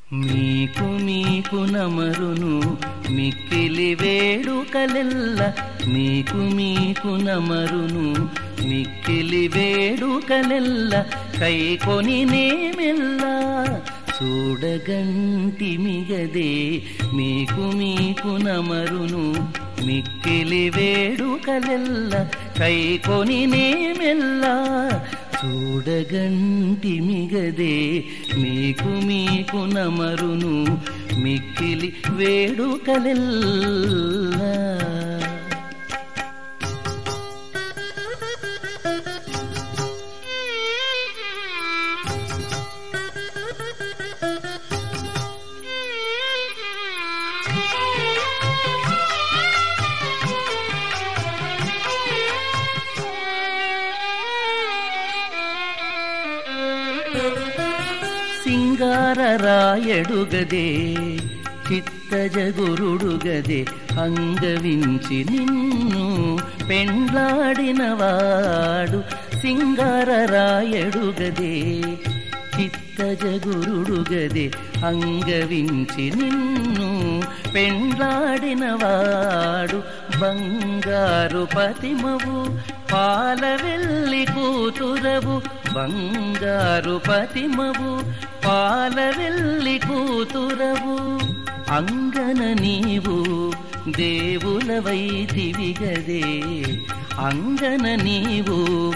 మీకు మీకు నమరును మిక్కిలి వేడుకలెల్ల మీకు మీకు నమరును మిక్కిలి వేడుకలెల్ల కైకొని నేమెల్లా చూడగంటి మిగదే మీకు మీకు నమరును మిక్కిలి వేడుకలెల్ల కైకొని నేమెల్లా చూడగంటి మిగదే మీకు మీకు నమరును మిక్కిలి వేడుకలెల్లా సింగారరాయడుగదే చిత్తజగురుడుగదే అంగవించి నిన్ను పెండ్లాడినవాడు సింగారరాయడుగదే చిత్తజగురుడుగదే అంగవించి నిన్ను పెండ్లాడినవాడు బంగారు పతిమవు పాలవెల్లి కూతురవు బంగారు పతిమవు పాలవెల్లి కూతురవు అంగన నీవు దేవులవైతివిగదే అంగన నీవు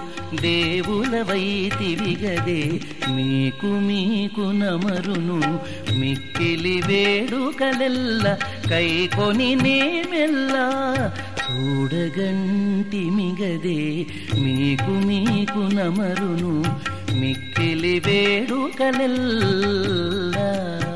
దేవులవైతివిగదే మీకు మీకు నమరును మిక్కిలి వేడుకలెల్ల కైకొని నేమెల్లా చూడగంటి మిగదే మీకు మీకు నమరును మిక్కిలి వేడుకలెల్లా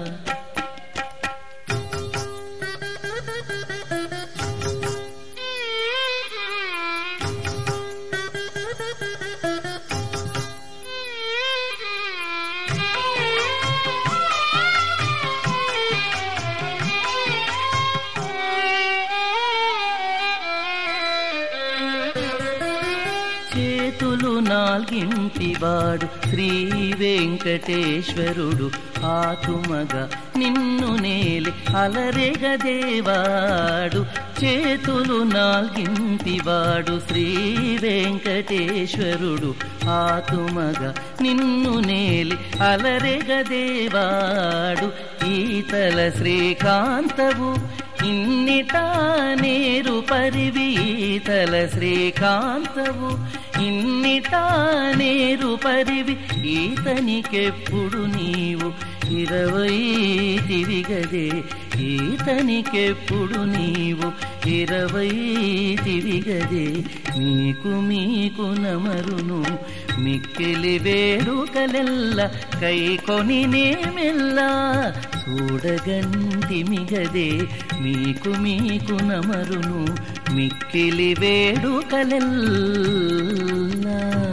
చేతులు నాల్గింటివాడు శ్రీ వెంకటేశ్వరుడు ఆతుమగ నిన్ను నేలి అలరెగదేవాడు చేతులు నాల్గింటివాడు శ్రీ వెంకటేశ్వరుడు ఆతుమగ నిన్ను నేలి అలరెగదేవాడు ఈతల శ్రీకాంతవు ఇన్నిటా నేరు పరివీతల శ్రీకాంతవు ఇన్నిటా నేరు పరివి ఈతనికెప్పుడు నీవు ఇరవై తిరిగదే ఈతనికెప్పుడు నీవు ఇరవై తిరిగదే మీకు మీకు నమరును మిక్కిలి వేడుకలెల్ల కైకొని నేమెల్లా చూడగంటి మిగదే మీకు మీకు నమరును మిక్కిలి వేడుకలెల్లా